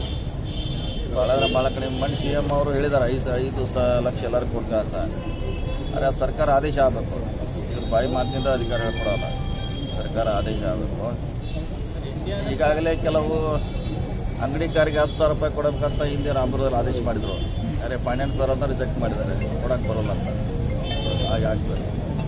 ಬಹಳ ಅಂದ್ರೆ ಬಹಳ ಕಡಿಮೆ ಮನ್ ಸಿ ಎಂ ಅವರು ಹೇಳಿದಾರೆ ಐದು ಐದು ಸ ಲಕ್ಷ ಎಲ್ಲರಿಗೂ ಕೊಡ್ತಾ ಅಂತ ಆದರೆ ಅದು ಸರ್ಕಾರ ಆದೇಶ ಆಗಬೇಕು ಇದ್ರ ಬಾಯಿ ಮಾತಿನಿಂದ ಅಧಿಕಾರ ಕೊಡೋಲ್ಲ ಸರ್ಕಾರ ಆದೇಶ ಆಗಬೇಕು ಈಗಾಗಲೇ ಕೆಲವು ಅಂಗಡಿಕಾರಿಗೆ ಹತ್ತು ಸಾವಿರ ರೂಪಾಯಿ ಕೊಡಬೇಕಂತ ಹಿಂದೆ ರಾಮದುರ್ಗದಲ್ಲಿ ಆದೇಶ ಮಾಡಿದ್ರು ಯಾರೇ ಫೈನಾನ್ಸ್ ಅವರನ್ನ ರಿಜೆಕ್ಟ್ ಮಾಡಿದ್ದಾರೆ ಕೊಡಕ್ಕೆ ಬರೋಲ್ಲ ಅಂತ ಹಾಗೆ ಆಗ್ಬೇಕು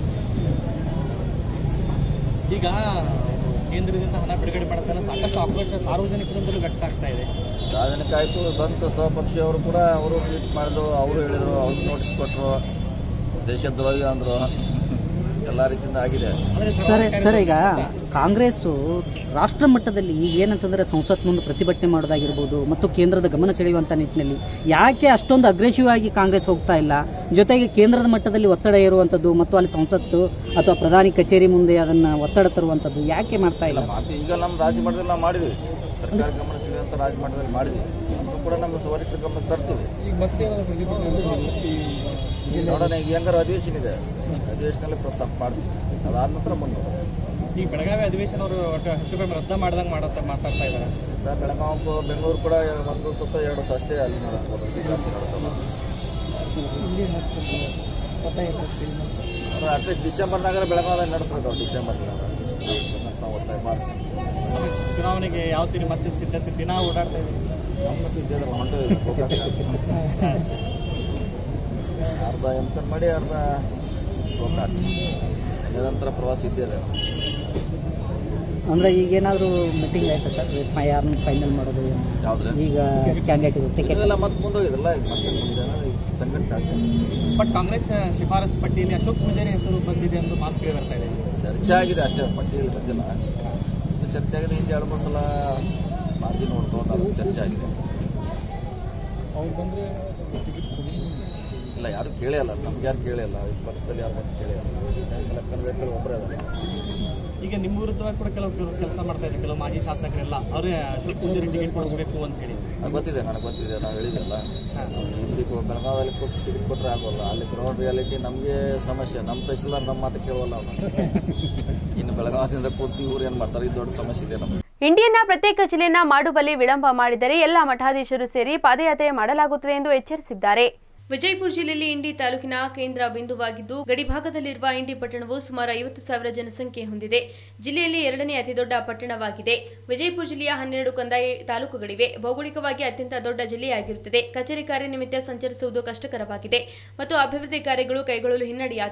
ಈಗ ಕೇಂದ್ರದಿಂದ ಹಣ ಬಿಡುಗಡೆ ಮಾಡ್ತಾನೆ ಸಾಕಷ್ಟು ಆಕ್ರೋಶ ಸಾರ್ವಜನಿಕರಿಂದಲೂ ವ್ಯಕ್ತ ಆಗ್ತಾ ಇದೆ ಸಾರ್ವಜನಿಕ ಆಯಿತು ಸ್ವಂತ ಸ್ವಪಕ್ಷಿಯವರು ಕೂಡ ಅವರು ಟ್ವೀಟ್ ಮಾಡಿದ್ರು ಅವರು ಹೇಳಿದ್ರು ಅವ್ರಿಗೆ ನೋಟಿಸ್ ಕೊಟ್ಟರು ದೇಶದ್ರೋಹಿ ಅಂದರು ಎಲ್ಲ ರೀತಿಯಿಂದ ಆಗಿದೆ ಸರ್ ಸರ್ ಈಗ ಕಾಂಗ್ರೆಸ್ ರಾಷ್ಟ್ರ ಮಟ್ಟದಲ್ಲಿ ಈಗ ಏನಂತಂದ್ರೆ ಸಂಸತ್ ಮುಂದೆ ಪ್ರತಿಭಟನೆ ಮಾಡೋದಾಗಿರ್ಬೋದು ಮತ್ತು ಕೇಂದ್ರದ ಗಮನ ಸೆಳೆಯುವಂತ ನಿಟ್ಟಿನಲ್ಲಿ ಯಾಕೆ ಅಷ್ಟೊಂದು ಅಗ್ರೆಸಿವ್ ಆಗಿ ಕಾಂಗ್ರೆಸ್ ಹೋಗ್ತಾ ಇಲ್ಲ ಜೊತೆಗೆ ಕೇಂದ್ರದ ಮಟ್ಟದಲ್ಲಿ ಒತ್ತಡ ಇರುವಂತದ್ದು ಮತ್ತು ಅಲ್ಲಿ ಸಂಸತ್ತು ಅಥವಾ ಪ್ರಧಾನಿ ಕಚೇರಿ ಮುಂದೆ ಅದನ್ನ ಒತ್ತಡ ತರುವಂತದ್ದು ಯಾಕೆ ಮಾಡ್ತಾ ಇಲ್ಲ ಮಾತು ಈಗ ನಮ್ಮ ರಾಜ್ಯ ಮಟ್ಟದಲ್ಲಿ ನಾವು ಮಾಡಿದ್ವಿ ಸರ್ಕಾರ ಗಮನ ಸೆಳೆಯುವಂಥ ರಾಜ್ಯ ಮಟ್ಟದಲ್ಲಿ ಮಾಡಿದ್ವಿ ಅದು ಕೂಡ ನಮ್ಮ ವರಿಷ್ಠ ಗಮನ ತರ್ತೀವಿ ನೋಡೋಣ ಈಗ ಹೆಂಗಾರು ಅಧಿವೇಶನ ಇದೆ ಅಧಿವೇಶನದಲ್ಲಿ ಪ್ರಸ್ತಾಪ ಮಾಡ್ತೀವಿ ಅದಾದ ನಂತರ ಮುಂದೆ ಈ ಬೆಳಗಾವಿ ಅಧಿವೇಶನ ಅವರು ಒಟ್ಟು ಹೆಚ್ಚು ಕಡಿಮೆ ರದ್ದ ಮಾಡ್ದಂಗೆ ಮಾಡತ್ತ ಮಾತಾಡ್ತಾ ಇದ್ದಾರೆ ಬೆಳಗಾವಿ ಬೆಂಗಳೂರು ಕೂಡ ಒಂದು ಸ್ವಲ್ಪ ಎರಡು ವರ್ಷ ಅಷ್ಟೇ ಅಲ್ಲಿ ನಡೆಸ್ಬೋದು ಇಲ್ಲಿ ಜಾಸ್ತಿ ನಡೆಸಲ್ಲ ಅಟ್ಲೀಸ್ಟ್ ಡಿಸೆಂಬರ್ನಾಗ ಬೆಳಗಾವಿ ನಡೆಸ್ಬೇಕು ಅವ್ರು ಡಿಸೆಂಬರ್ನಾಗ ನಡೆಸ್ಬೇಕಂತ ನಾವು ಒತ್ತಾಯ ಮಾಡ್ತೀವಿ ಚುನಾವಣೆಗೆ ಯಾವ ತೀರಿ ಮತ್ತೆ ಸಿದ್ಧತೆ ದಿನ ಓಡಾಡ್ತಾ ಇದ್ದೀವಿ ನಮ್ಮ ಮತ್ತೆ ಇದ್ದಿದ್ರೆ ಹೊಂಟು ಅರ್ಧ ಎಂಕನ್ ಮಾಡಿ ಅರ್ಧ ಗೋಕಾಕ್ ನಿರಂತರ ಪ್ರವಾಸ ಇದ್ದೇವೆ ಅಂದ್ರೆ ಈಗ ಏನಾದ್ರು ಮೀಟಿಂಗ್ ಆಯ್ತಾ ಸರ್ ಯಾರನ್ನ ಫೈನಲ್ ಮಾಡೋದು ಯಾವ್ದ್ರೆ ಈಗ ಕ್ಯಾಂಡಿಡೇಟ್ ಟಿಕೆಟ್ ಇದೆಲ್ಲ ಮತ್ತೆ ಮುಂದೋಗಿದ್ರಲ್ಲ ಈಗ ಮತ್ತೆ ಮುಂದೆ ಈಗ ಸಂಘಟನೆ ಆಗ್ತದೆ ಬಟ್ ಕಾಂಗ್ರೆಸ್ ಶಿಫಾರಸ್ ಪಟ್ಟಿಯಲ್ಲಿ ಅಶೋಕ್ ಪೂಜಾರಿ ಹೆಸರು ಬಂದಿದೆ ಅಂತ ಮಾತು ಕೇಳಿ ಬರ್ತಾ ಇದೆ ಚರ್ಚೆ ಆಗಿದೆ ಅಷ್ಟೇ ಪಟ್ಟಿಯಲ್ಲಿ ಬಂದಿಲ್ಲ ಇದು ಚರ್ಚೆ ಆಗಿದೆ ಹಿಂದೆ ಎರಡು ಮೂರು ಸಲ ಮಾತಿ ನೋಡ್ಕೊಂಡು ಅದು ಚರ್ಚೆ ಆಗಿದೆ ಅವ್ರು ಬಂದ್ರೆ ಇಲ್ಲ ಯಾರು ಕೇಳೇ ಅಲ್ಲ ನಮ್ಗೆ ಯಾರು ಕೇಳೇ ಇಲ್ಲ ಈ ಪಕ್ಷದಲ್ಲಿ ಯಾರು ಮತ್ತೆ ಕೇಳೇ ಇಲ್ಲ ಲೆಕ್ಕನ ಬೇಕಾದ್ರೆ ಒಬ್ಬರೇ ಅದಾರೆ ಈಗ ನಿಮ್ಮ ವಿರುದ್ಧವಾಗಿ ಕೂಡ ಕೆಲವು ಕೆಲಸ ಮಾಡ್ತಾ ಇದ್ದಾರೆ ಕೆಲವು ಮಾಜಿ ಶಾಸಕರೆಲ್ಲ ಅವರೇ ಅಶೋಕ್ ಪೂಜಾರಿ ಟಿಕೆಟ್ ಕೊಡಿಸ್ಬೇಕು ಅಂತ ಹೇಳಿ ಅದು ಗೊತ್ತಿದೆ ನನಗೆ ಗೊತ್ತಿದೆ ನಾವು ಹೇಳಿದೆಲ್ಲ ಇಲ್ಲಿ ಬೆಳಗಾವಿಯಲ್ಲಿ ಕೊಟ್ಟು ಟಿಕೆಟ್ ಕೊಟ್ಟರೆ ಆಗೋಲ್ಲ ಅಲ್ಲಿ ಗ್ರೌಂಡ್ ರಿಯಾಲಿಟಿ ನಮಗೆ ಸಮಸ್ಯೆ ನಮ್ಮ ತಹಶೀಲ್ದಾರ್ ನಮ್ಮ ಮಾತು ಕೇಳೋಲ್ಲ ಅವನು ಇನ್ನು ಬೆಳಗಾವಿಯಿಂದ ಕೂತು ಇವ್ರು ಏನು ಮಾಡ್ತಾರೆ ಇದು ದೊಡ್ಡ ಸಮಸ್ಯೆ ಇದೆ ನಮಗೆ ಇಂಡಿಯನ್ನ ಪ್ರತ್ಯೇಕ ಜಿಲ್ಲೆಯನ್ನ ಮಾಡುವಲ್ಲಿ ವಿಳಂಬ ಮಾಡಿದರೆ ಎಲ್ಲ ಮಠಾಧೀಶರು ಸೇರಿ ಪಾದಯಾತ್ರೆ ಮಾಡಲಾಗುತ್ತದೆ ಎಂದು ಎಚ್ಚರಿಸಿದ್ದಾರೆ ವಿಜಯಪುರ ಜಿಲ್ಲೆಯಲ್ಲಿ ಇಂಡಿ ತಾಲೂಕಿನ ಕೇಂದ್ರ ಬಿಂದುವಾಗಿದ್ದು ಗಡಿಭಾಗದಲ್ಲಿರುವ ಇಂಡಿ ಪಟ್ಟಣವು ಸುಮಾರು ಐವತ್ತು ಸಾವಿರ ಜನಸಂಖ್ಯೆ ಹೊಂದಿದೆ ಜಿಲ್ಲೆಯಲ್ಲಿ ಎರಡನೇ ಅತಿದೊಡ್ಡ ಪಟ್ಟಣವಾಗಿದೆ ವಿಜಯಪುರ ಜಿಲ್ಲೆಯ ಹನ್ನೆರಡು ಕಂದಾಯ ತಾಲೂಕುಗಳಿವೆ ಭೌಗೋಳಿಕವಾಗಿ ಅತ್ಯಂತ ದೊಡ್ಡ ಜಿಲ್ಲೆಯಾಗಿರುತ್ತದೆ ಕಚೇರಿ ಕಾರ್ಯ ನಿಮಿತ್ತ ಸಂಚರಿಸುವುದು ಕಷ್ಟಕರವಾಗಿದೆ ಮತ್ತು ಅಭಿವೃದ್ಧಿ ಕಾರ್ಯಗಳು ಕೈಗೊಳ್ಳಲು ಹಿನ್ನಡೆಯಾಗಿದೆ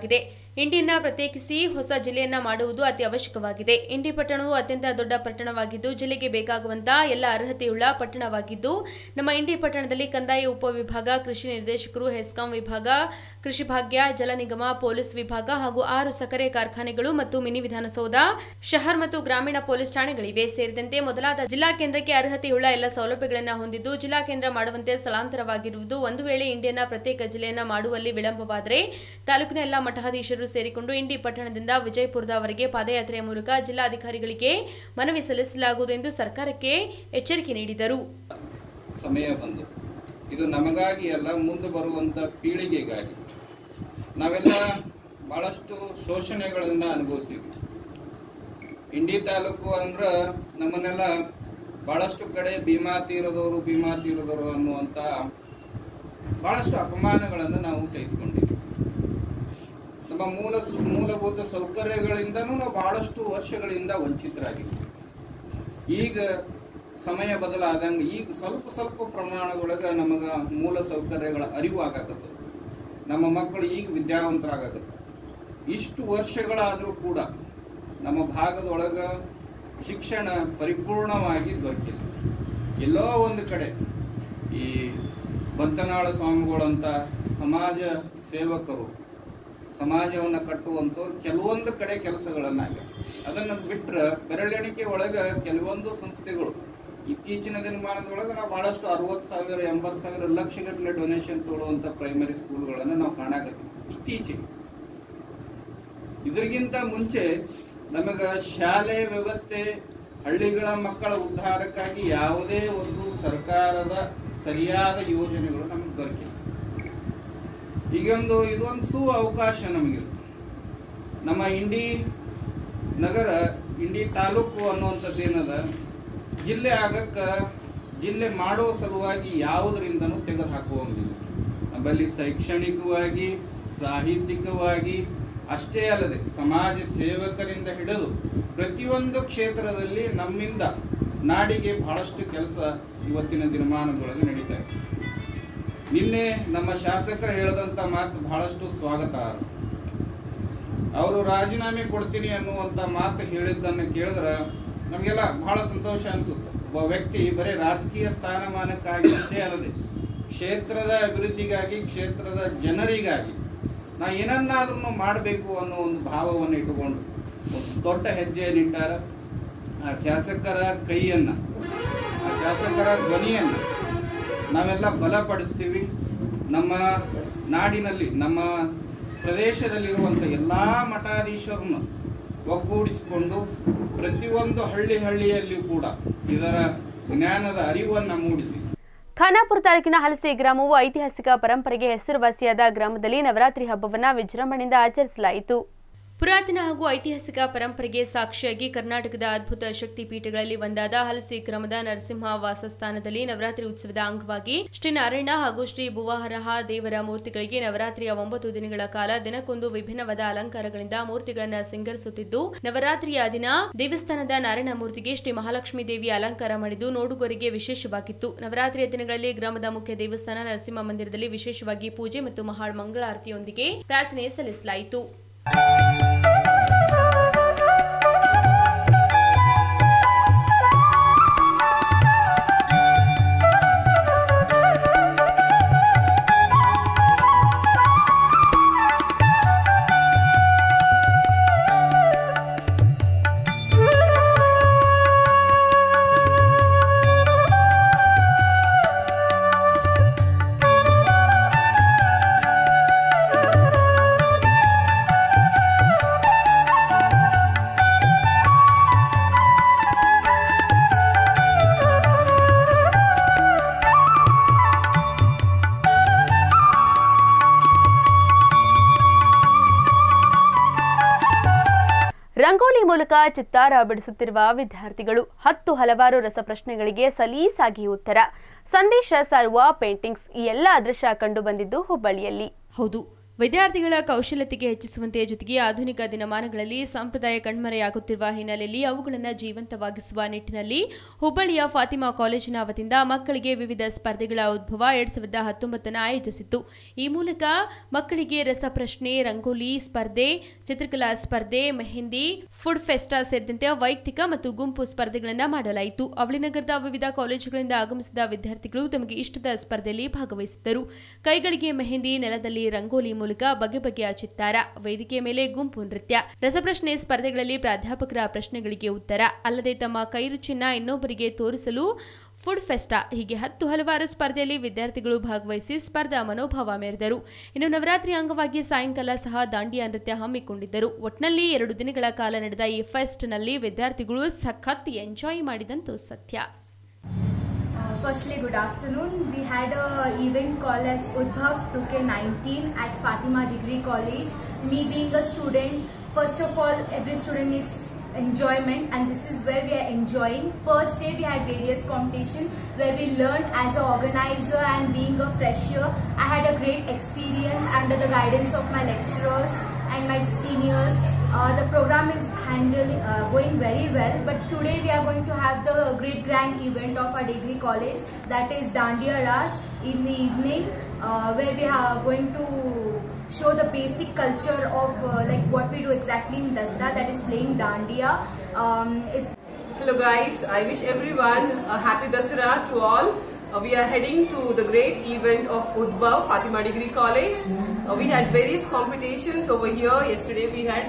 ಇಂಡಿಯನ್ನ ಪ್ರತ್ಯೇಕಿಸಿ ಹೊಸ ಜಿಲ್ಲೆಯನ್ನ ಮಾಡುವುದು ಅತಿ ಅವಶ್ಯಕವಾಗಿದೆ ಇಂಡಿ ಪಟ್ಟಣವು ಅತ್ಯಂತ ದೊಡ್ಡ ಪಟ್ಟಣವಾಗಿದ್ದು ಜಿಲ್ಲೆಗೆ ಬೇಕಾಗುವಂತ ಎಲ್ಲ ಅರ್ಹತೆಯುಳ್ಳ ಪಟ್ಟಣವಾಗಿದ್ದು ನಮ್ಮ ಇಂಡಿ ಪಟ್ಟಣದಲ್ಲಿ ಕಂದಾಯ ಉಪವಿಭಾಗ ಕೃಷಿ ನಿರ್ದೇಶಕರು ಹೆಸ್ಕಾಂ ವಿಭಾಗ ಕೃಷಿ ಭಾಗ್ಯ ಜಲ ನಿಗಮ ಪೊಲೀಸ್ ವಿಭಾಗ ಹಾಗೂ ಆರು ಸಕ್ಕರೆ ಕಾರ್ಖಾನೆಗಳು ಮತ್ತು ಮಿನಿ ವಿಧಾನಸೌಧ ಶಹರ್ ಮತ್ತು ಗ್ರಾಮೀಣ ಪೊಲೀಸ್ ಠಾಣೆಗಳಿವೆ ಸೇರಿದಂತೆ ಮೊದಲಾದ ಜಿಲ್ಲಾ ಕೇಂದ್ರಕ್ಕೆ ಅರ್ಹತೆಯುಳ್ಳ ಎಲ್ಲ ಸೌಲಭ್ಯಗಳನ್ನು ಹೊಂದಿದ್ದು ಜಿಲ್ಲಾ ಕೇಂದ್ರ ಮಾಡುವಂತೆ ಸ್ಥಳಾಂತರವಾಗಿರುವುದು ಒಂದು ವೇಳೆ ಇಂಡಿಯನ್ನ ಪ್ರತ್ಯೇಕ ಜಿಲ್ಲೆಯನ್ನ ಮಾಡುವಲ್ಲಿ ವಿಳಂಬವಾದರೆ ತಾಲೂಕಿನ ಎಲ್ಲ ಮಠಾಧೀಶರು ಸೇರಿಕೊಂಡು ಇಂಡಿ ಪಟ್ಟಣದಿಂದ ವಿಜಯಪುರದವರೆಗೆ ಪಾದಯಾತ್ರೆಯ ಮೂಲಕ ಜಿಲ್ಲಾಧಿಕಾರಿಗಳಿಗೆ ಮನವಿ ಸಲ್ಲಿಸಲಾಗುವುದು ಎಂದು ಸರ್ಕಾರಕ್ಕೆ ಎಚ್ಚರಿಕೆ ನೀಡಿದರು ಸಮಯ ಬಂದು ಇದು ನಮಗಾಗಿ ಅಲ್ಲ ಮುಂದೆ ಬರುವಂಥ ಪೀಳಿಗೆಗಾಗಿ ನಾವೆಲ್ಲ ಭಾಳಷ್ಟು ಶೋಷಣೆಗಳನ್ನು ಅನುಭವಿಸಿದ್ವಿ ಇಂಡಿ ತಾಲೂಕು ಅಂದ್ರೆ ನಮ್ಮನ್ನೆಲ್ಲ ಭಾಳಷ್ಟು ಕಡೆ ಭೀಮಾ ತೀರದವರು ಭೀಮಾ ತೀರದವರು ಅನ್ನುವಂಥ ಭಾಳಷ್ಟು ಅಪಮಾನಗಳನ್ನು ನಾವು ಸಹಿಸ್ಕೊಂಡಿದ್ವಿ ನಮ್ಮ ಮೂಲ ಸು- ಮೂಲಭೂತ ಸೌಕರ್ಯಗಳಿಂದನೂ ನಾವು ಭಾಳಷ್ಟು ವರ್ಷಗಳಿಂದ ವಂಚಿತರಾಗಿದ್ವಿ ಈಗ ಸಮಯ ಬದಲಾದಂಗೆ ಈಗ ಸ್ವಲ್ಪ ಸ್ವಲ್ಪ ಪ್ರಮಾಣದೊಳಗೆ ನಮಗೆ ಮೂಲ ಸೌಕರ್ಯಗಳ ಅರಿವು ಆಗಾಕತ್ತದ ನಮ್ಮ ಮಕ್ಕಳು ಈಗ ವಿದ್ಯಾವಂತರಾಗಕತ್ತ ಇಷ್ಟು ವರ್ಷಗಳಾದರೂ ಕೂಡ ನಮ್ಮ ಭಾಗದೊಳಗೆ ಶಿಕ್ಷಣ ಪರಿಪೂರ್ಣವಾಗಿ ದೊರಕಿಲ್ಲ ಎಲ್ಲೋ ಒಂದು ಕಡೆ ಈ ಬಂತನಾಳ ಸ್ವಾಮಿಗಳಂತ ಸಮಾಜ ಸೇವಕರು ಸಮಾಜವನ್ನು ಕಟ್ಟುವಂಥವ್ರು ಕೆಲವೊಂದು ಕಡೆ ಕೆಲಸಗಳನ್ನಾಗ್ಯಾವ ಅದನ್ನು ಬಿಟ್ಟರೆ ಬೆರಳೆಣಿಕೆ ಒಳಗೆ ಕೆಲವೊಂದು ಸಂಸ್ಥೆಗಳು ಇತ್ತೀಚಿನ ದಿನಮಾನದೊಳಗೆ ನಾವು ಭಾಳಷ್ಟು ಅರವತ್ತು ಸಾವಿರ ಎಂಬತ್ತು ಸಾವಿರ ಲಕ್ಷಗಟ್ಟಲೆ ಡೊನೇಷನ್ ತೊಗೊಳ್ಳುವಂಥ ಪ್ರೈಮರಿ ಸ್ಕೂಲ್ಗಳನ್ನು ನಾವು ಕಾಣಕತ್ತೀವಿ ಇತ್ತೀಚೆಗೆ ಇದರಿಗಿಂತ ಮುಂಚೆ ನಮಗೆ ಶಾಲೆ ವ್ಯವಸ್ಥೆ ಹಳ್ಳಿಗಳ ಮಕ್ಕಳ ಉದ್ಧಾರಕ್ಕಾಗಿ ಯಾವುದೇ ಒಂದು ಸರ್ಕಾರದ ಸರಿಯಾದ ಯೋಜನೆಗಳು ನಮಗೆ ದೊರಕಿಲ್ಲ ಈಗೊಂದು ಇದೊಂದು ಸು ಅವಕಾಶ ನಮಗೆ ನಮ್ಮ ಇಂಡಿ ನಗರ ಇಂಡಿ ತಾಲೂಕು ಅನ್ನುವಂಥದ್ದು ಏನದ ಜಿಲ್ಲೆ ಆಗಕ್ಕೆ ಜಿಲ್ಲೆ ಮಾಡೋ ಸಲುವಾಗಿ ಯಾವುದರಿಂದನೂ ತೆಗೆದು ಹಾಕುವಂಗಿಲ್ಲ ನಮ್ಮಲ್ಲಿ ಶೈಕ್ಷಣಿಕವಾಗಿ ಸಾಹಿತ್ಯಿಕವಾಗಿ ಅಷ್ಟೇ ಅಲ್ಲದೆ ಸಮಾಜ ಸೇವಕರಿಂದ ಹಿಡಿದು ಪ್ರತಿಯೊಂದು ಕ್ಷೇತ್ರದಲ್ಲಿ ನಮ್ಮಿಂದ ನಾಡಿಗೆ ಬಹಳಷ್ಟು ಕೆಲಸ ಇವತ್ತಿನ ದಿನಮಾನದೊಳಗೆ ನಡೀತಾ ಇದೆ ನಿನ್ನೆ ನಮ್ಮ ಶಾಸಕರು ಹೇಳದಂತ ಮಾತು ಬಹಳಷ್ಟು ಸ್ವಾಗತ ಅವರು ರಾಜೀನಾಮೆ ಕೊಡ್ತೀನಿ ಅನ್ನುವಂತ ಮಾತು ಹೇಳಿದ್ದನ್ನು ಕೇಳಿದ್ರೆ ನಮಗೆಲ್ಲ ಬಹಳ ಸಂತೋಷ ಅನಿಸುತ್ತೆ ಒಬ್ಬ ವ್ಯಕ್ತಿ ಬರೀ ರಾಜಕೀಯ ಸ್ಥಾನಮಾನಕ್ಕಾಗಿ ಅಷ್ಟೇ ಅಲ್ಲದೆ ಕ್ಷೇತ್ರದ ಅಭಿವೃದ್ಧಿಗಾಗಿ ಕ್ಷೇತ್ರದ ಜನರಿಗಾಗಿ ನಾ ಏನನ್ನಾದ್ರೂ ಮಾಡಬೇಕು ಅನ್ನೋ ಒಂದು ಭಾವವನ್ನು ಇಟ್ಟುಕೊಂಡು ಒಂದು ದೊಡ್ಡ ಹೆಜ್ಜೆಯನ್ನಿಟ್ಟಾರ ಆ ಶಾಸಕರ ಕೈಯನ್ನು ಆ ಶಾಸಕರ ಧ್ವನಿಯನ್ನು ನಾವೆಲ್ಲ ಬಲಪಡಿಸ್ತೀವಿ ನಮ್ಮ ನಾಡಿನಲ್ಲಿ ನಮ್ಮ ಪ್ರದೇಶದಲ್ಲಿರುವಂಥ ಎಲ್ಲ ಮಠಾಧೀಶರನ್ನು ಒಗ್ಗೂಡಿಸಿಕೊಂಡು ಪ್ರತಿಯೊಂದು ಹಳ್ಳಿ ಹಳ್ಳಿಯಲ್ಲಿಯೂ ಕೂಡ ಇದರ ಜ್ಞಾನದ ಅರಿವನ್ನು ಮೂಡಿಸಿ ಖಾನಾಪುರ ತಾಲೂಕಿನ ಹಲಸೆ ಗ್ರಾಮವು ಐತಿಹಾಸಿಕ ಪರಂಪರೆಗೆ ಹೆಸರುವಾಸಿಯಾದ ಗ್ರಾಮದಲ್ಲಿ ನವರಾತ್ರಿ ಹಬ್ಬವನ್ನು ವಿಜೃಂಭಣೆಯಿಂದ ಆಚರಿಸಲಾಯಿತು ಪುರಾತನ ಹಾಗೂ ಐತಿಹಾಸಿಕ ಪರಂಪರೆಗೆ ಸಾಕ್ಷಿಯಾಗಿ ಕರ್ನಾಟಕದ ಅದ್ಭುತ ಶಕ್ತಿ ಪೀಠಗಳಲ್ಲಿ ಒಂದಾದ ಹಲಸಿ ಗ್ರಾಮದ ನರಸಿಂಹ ವಾಸಸ್ಥಾನದಲ್ಲಿ ನವರಾತ್ರಿ ಉತ್ಸವದ ಅಂಗವಾಗಿ ಶ್ರೀ ನಾರಾಯಣ ಹಾಗೂ ಶ್ರೀ ಭುವಾಹರಹ ದೇವರ ಮೂರ್ತಿಗಳಿಗೆ ನವರಾತ್ರಿಯ ಒಂಬತ್ತು ದಿನಗಳ ಕಾಲ ದಿನಕ್ಕೊಂದು ವಿಭಿನ್ನವಾದ ಅಲಂಕಾರಗಳಿಂದ ಮೂರ್ತಿಗಳನ್ನು ಸಿಂಗರಿಸುತ್ತಿದ್ದು ನವರಾತ್ರಿಯ ದಿನ ದೇವಸ್ಥಾನದ ನಾರಾಯಣ ಮೂರ್ತಿಗೆ ಶ್ರೀ ಮಹಾಲಕ್ಷ್ಮೀ ದೇವಿಯ ಅಲಂಕಾರ ಮಾಡಿದ್ದು ನೋಡುಗರಿಗೆ ವಿಶೇಷವಾಗಿತ್ತು ನವರಾತ್ರಿಯ ದಿನಗಳಲ್ಲಿ ಗ್ರಾಮದ ಮುಖ್ಯ ದೇವಸ್ಥಾನ ನರಸಿಂಹ ಮಂದಿರದಲ್ಲಿ ವಿಶೇಷವಾಗಿ ಪೂಜೆ ಮತ್ತು ಮಹಾಳ್ ಮಂಗಳಾರತಿಯೊಂದಿಗೆ ಪ್ರಾರ್ಥನೆ ಸಲ್ಲಿಸಲಾಯಿತು ರಂಗೋಲಿ ಮೂಲಕ ಚಿತ್ತಾರ ಬಿಡಿಸುತ್ತಿರುವ ವಿದ್ಯಾರ್ಥಿಗಳು ಹತ್ತು ಹಲವಾರು ರಸಪ್ರಶ್ನೆಗಳಿಗೆ ಸಲೀಸಾಗಿ ಉತ್ತರ ಸಂದೇಶ ಸಾರುವ ಪೇಂಟಿಂಗ್ಸ್ ಈ ಎಲ್ಲ ದೃಶ್ಯ ಕಂಡು ಬಂದಿದ್ದು ಹುಬ್ಬಳ್ಳಿಯಲ್ಲಿ ಹೌದು ವಿದ್ಯಾರ್ಥಿಗಳ ಕೌಶಲ್ಯತೆಗೆ ಹೆಚ್ಚಿಸುವಂತೆ ಜೊತೆಗೆ ಆಧುನಿಕ ದಿನಮಾನಗಳಲ್ಲಿ ಸಂಪ್ರದಾಯ ಕಣ್ಮರೆಯಾಗುತ್ತಿರುವ ಹಿನ್ನೆಲೆಯಲ್ಲಿ ಅವುಗಳನ್ನು ಜೀವಂತವಾಗಿಸುವ ನಿಟ್ಟಿನಲ್ಲಿ ಹುಬ್ಬಳ್ಳಿಯ ಫಾತಿಮಾ ಕಾಲೇಜಿನ ವತಿಯಿಂದ ಮಕ್ಕಳಿಗೆ ವಿವಿಧ ಸ್ಪರ್ಧೆಗಳ ಉದ್ಭವ ಎರಡ್ ಸಾವಿರದ ಹತ್ತೊಂಬತ್ತನ್ನು ಆಯೋಜಿಸಿತ್ತು ಈ ಮೂಲಕ ಮಕ್ಕಳಿಗೆ ರಸಪ್ರಶ್ನೆ ರಂಗೋಲಿ ಸ್ಪರ್ಧೆ ಚಿತ್ರಕಲಾ ಸ್ಪರ್ಧೆ ಮೆಹಂದಿ ಫುಡ್ ಫೆಸ್ಟಾ ಸೇರಿದಂತೆ ವೈಯಕ್ತಿಕ ಮತ್ತು ಗುಂಪು ಸ್ಪರ್ಧೆಗಳನ್ನು ಮಾಡಲಾಯಿತು ಅವಳಿನಗರದ ವಿವಿಧ ಕಾಲೇಜುಗಳಿಂದ ಆಗಮಿಸಿದ ವಿದ್ಯಾರ್ಥಿಗಳು ತಮಗೆ ಇಷ್ಟದ ಸ್ಪರ್ಧೆಯಲ್ಲಿ ಭಾಗವಹಿಸಿದ್ದರು ಕೈಗಳಿಗೆ ಮೆಹಂದಿ ನೆಲದಲ್ಲಿ ರಂಗೋಲಿ ಮೂಲಕ ಬಗೆ ಬಗೆಯ ಚಿತ್ತಾರ ವೇದಿಕೆಯ ಮೇಲೆ ಗುಂಪು ನೃತ್ಯ ರಸಪ್ರಶ್ನೆ ಸ್ಪರ್ಧೆಗಳಲ್ಲಿ ಪ್ರಾಧ್ಯಾಪಕರ ಪ್ರಶ್ನೆಗಳಿಗೆ ಉತ್ತರ ಅಲ್ಲದೆ ತಮ್ಮ ಕೈರುಚಿಯನ್ನ ಇನ್ನೊಬ್ಬರಿಗೆ ತೋರಿಸಲು ಫುಡ್ ಫೆಸ್ಟಾ ಹೀಗೆ ಹತ್ತು ಹಲವಾರು ಸ್ಪರ್ಧೆಯಲ್ಲಿ ವಿದ್ಯಾರ್ಥಿಗಳು ಭಾಗವಹಿಸಿ ಸ್ಪರ್ಧಾ ಮನೋಭಾವ ಮೆರೆದರು ಇನ್ನು ನವರಾತ್ರಿ ಅಂಗವಾಗಿ ಸಾಯಂಕಾಲ ಸಹ ದಾಂಡಿಯಾ ನೃತ್ಯ ಹಮ್ಮಿಕೊಂಡಿದ್ದರು ಒಟ್ನಲ್ಲಿ ಎರಡು ದಿನಗಳ ಕಾಲ ನಡೆದ ಈ ಫೆಸ್ಟ್ನಲ್ಲಿ ವಿದ್ಯಾರ್ಥಿಗಳು ಸಖತ್ ಎಂಜಾಯ್ ಮಾಡಿದಂತೂ ಸತ್ಯ Firstly, good afternoon. We had a event called as Udbhav 2K19 at Fatima Degree College. Me being a student, first of all, every student needs enjoyment and this is where we are enjoying. First day we had various competition where we learned as an organizer and being a fresher. I had a great experience under the guidance of my lecturers and my seniors. Uh, the program is handling uh, going very well but today we are going to have the great grand event of our degree college that is Dandiya Ras in the evening uh, where we are going to show the basic culture of uh, like what we do exactly in Dasra that is playing Dandiya. Um, it's Hello guys, I wish everyone a happy Dasara to all. Uh, we are heading to the great event of Udbhav, Fatima Degree College. Uh, we had various competitions over here. Yesterday we had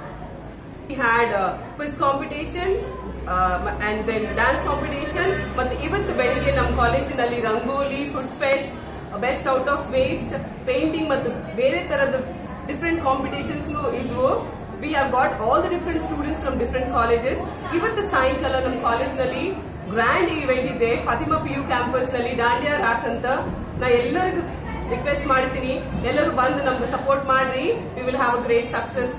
we had uh, quiz competition uh, and then dance competition. ಮತ್ತು ಇವತ್ತು ಬೆಳಿಗ್ಗೆ ನಮ್ಮ ಕಾಲೇಜಿನಲ್ಲಿ rangoli food fest best out of waste painting ಮತ್ತು ಬೇರೆ ತರದ different competitions ಇದ್ವು we have got all the different students from different colleges ಇವತ್ತು ಸಾಯಂಕಾಲ ನಮ್ಮ ಕಾಲೇಜ್ನಲ್ಲಿ ಗ್ರ್ಯಾಂಡ್ ಇವೆಂಟ್ ಇದೆ ಫಾತಿಮಾ ಪಿ ಯು ಕ್ಯಾಂಪಸ್ ನಲ್ಲಿ ಡಾಂಡಿಯಾ ರಾಸ್ ಅಂತ ನಾ ಎಲ್ಲರಿಗೂ ರಿಕ್ವೆಸ್ಟ್ ಮಾಡ್ತೀನಿ ಎಲ್ಲರೂ ಬಂದು ನಮ್ಗೆ ಸಪೋರ್ಟ್ ಮಾಡ್ರಿ we will have a great success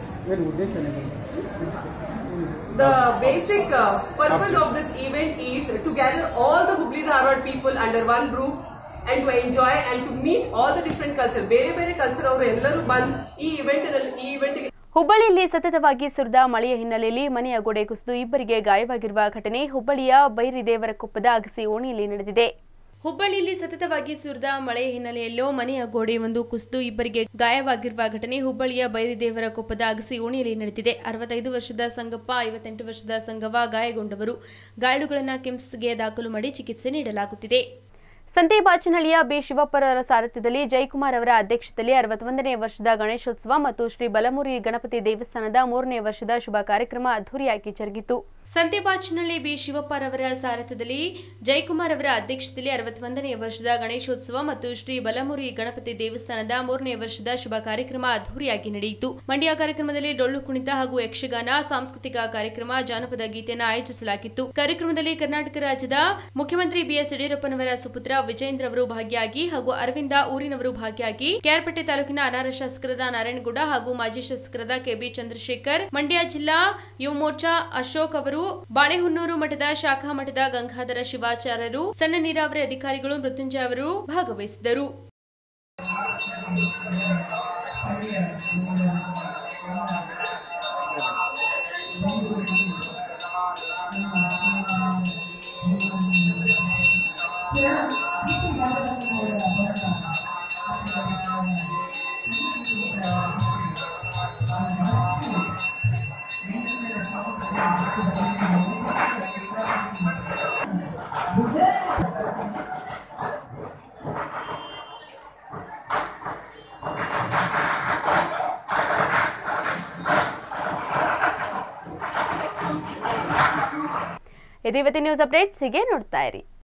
The basic uh, purpose of this event is to gather all the Hubli Dharwad people under one roof and to enjoy and to meet all the different culture. ಬೇರೆ ಬೇರೆ culture ಅವರು ಎಲ್ಲರೂ ಬಂದು ಈ event ಈ event ಹುಬ್ಬಳ್ಳಿಯಲ್ಲಿ ಸತತವಾಗಿ ಸುರಿದ ಮಳೆಯ ಹಿನ್ನೆಲೆಯಲ್ಲಿ ಮನೆಯ ಗೋಡೆ ಕುಸಿದು ಇಬ್ಬರಿಗೆ ಗಾಯವಾಗಿರುವ ಘಟನೆ ಹುಬ್ಬಳ್ಳಿಯ ಬೈರಿದೇವರ ಕೊಪ್ಪದ ಅಗಸಿ ಓಣಿಯಲ್ಲಿ ನಡೆದಿದೆ ಹುಬ್ಬಳ್ಳಿಯಲ್ಲಿ ಸತತವಾಗಿ ಸುರಿದ ಮಳೆಯ ಹಿನ್ನೆಲೆಯಲ್ಲೂ ಮನೆಯ ಗೋಡೆಯೊಂದು ಕುಸಿದು ಇಬ್ಬರಿಗೆ ಗಾಯವಾಗಿರುವ ಘಟನೆ ಹುಬ್ಬಳ್ಳಿಯ ಬೈರಿದೇವರ ಕೊಪ್ಪದ ಅಗಸಿ ಓಣಿಯಲ್ಲಿ ನಡೆದಿದೆ ಅರವತ್ತೈದು ವರ್ಷದ ಸಂಗಪ್ಪ ಐವತ್ತೆಂಟು ವರ್ಷದ ಸಂಗವ ಗಾಯಗೊಂಡವರು ಗಾಯಾಳುಗಳನ್ನು ಕಿಮ್ಸ್ಗೆ ದಾಖಲು ಮಾಡಿ ಚಿಕಿತ್ಸೆ ನೀಡಲಾಗುತ್ತಿದೆ ಸಂತೆಬಾಚನಹಳ್ಳಿಯ ಬಿ ಶಿವಪ್ಪರವರ ಸಾರಥ್ಯದಲ್ಲಿ ಜಯಕುಮಾರ್ ಅವರ ಅಧ್ಯಕ್ಷತೆಯಲ್ಲಿ ಅರವತ್ತೊಂದನೇ ವರ್ಷದ ಗಣೇಶೋತ್ಸವ ಮತ್ತು ಶ್ರೀ ಬಲಮುರಿ ಗಣಪತಿ ದೇವಸ್ಥಾನದ ಮೂರನೇ ವರ್ಷದ ಶುಭ ಕಾರ್ಯಕ್ರಮ ಅದ್ದೂರಿಯಾಗಿ ಜರುಗಿತು ಸಂತೆಬಾಚನಹಳ್ಳಿ ಬಿ ಶಿವಪ್ಪರವರ ಸಾರಥ್ಯದಲ್ಲಿ ಜಯಕುಮಾರ್ ಅವರ ಅಧ್ಯಕ್ಷತೆಯಲ್ಲಿ ಅರವತ್ತೊಂದನೇ ವರ್ಷದ ಗಣೇಶೋತ್ಸವ ಮತ್ತು ಶ್ರೀ ಬಲಮುರಿ ಗಣಪತಿ ದೇವಸ್ಥಾನದ ಮೂರನೇ ವರ್ಷದ ಶುಭ ಕಾರ್ಯಕ್ರಮ ಅದ್ದೂರಿಯಾಗಿ ನಡೆಯಿತು ಮಂಡ್ಯ ಕಾರ್ಯಕ್ರಮದಲ್ಲಿ ಡೊಳ್ಳು ಕುಣಿತ ಹಾಗೂ ಯಕ್ಷಗಾನ ಸಾಂಸ್ಕೃತಿಕ ಕಾರ್ಯಕ್ರಮ ಜಾನಪದ ಗೀತೆಯನ್ನು ಆಯೋಜಿಸಲಾಗಿತ್ತು ಕಾರ್ಯಕ್ರಮದಲ್ಲಿ ಕರ್ನಾಟಕ ರಾಜ್ಯದ ಮುಖ್ಯಮಂತ್ರಿ ಬಿಎಸ್ ಯಡಿಯೂರಪ್ಪನವರ ಸುಪುತ್ರ ವಿಜೇಂದ್ರ ಅವರು ಭಾಗಿಯಾಗಿ ಹಾಗೂ ಅರವಿಂದ ಊರಿನವರು ಭಾಗಿಯಾಗಿ ಕೆಆರ್ಪೇಟೆ ತಾಲೂಕಿನ ಅನಾರ ಶಾಸಕರಾದ ನಾರಾಯಣಗೌಡ ಹಾಗೂ ಮಾಜಿ ಶಾಸಕರಾದ ಕೆಬಿ ಚಂದ್ರಶೇಖರ್ ಮಂಡ್ಯ ಜಿಲ್ಲಾ ಯುವ ಮೋರ್ಚಾ ಅಶೋಕ್ ಅವರು ಬಾಳೆಹೊನ್ನೂರು ಮಠದ ಶಾಖಾ ಮಠದ ಗಂಗಾಧರ ಶಿವಾಚಾರ್ಯರು ಸಣ್ಣ ನೀರಾವರಿ ಅಧಿಕಾರಿಗಳು ಮೃತ್ಯುಂಜಯ ಅವರು ಭಾಗವಹಿಸಿದರು ಇದು ಇವತ್ತಿನ ನ್ಯೂಸ್ ಅಪ್ಡೇಟ್ಸ್ ಹೀಗೆ ನೋಡ್ತಾ ಇರಿ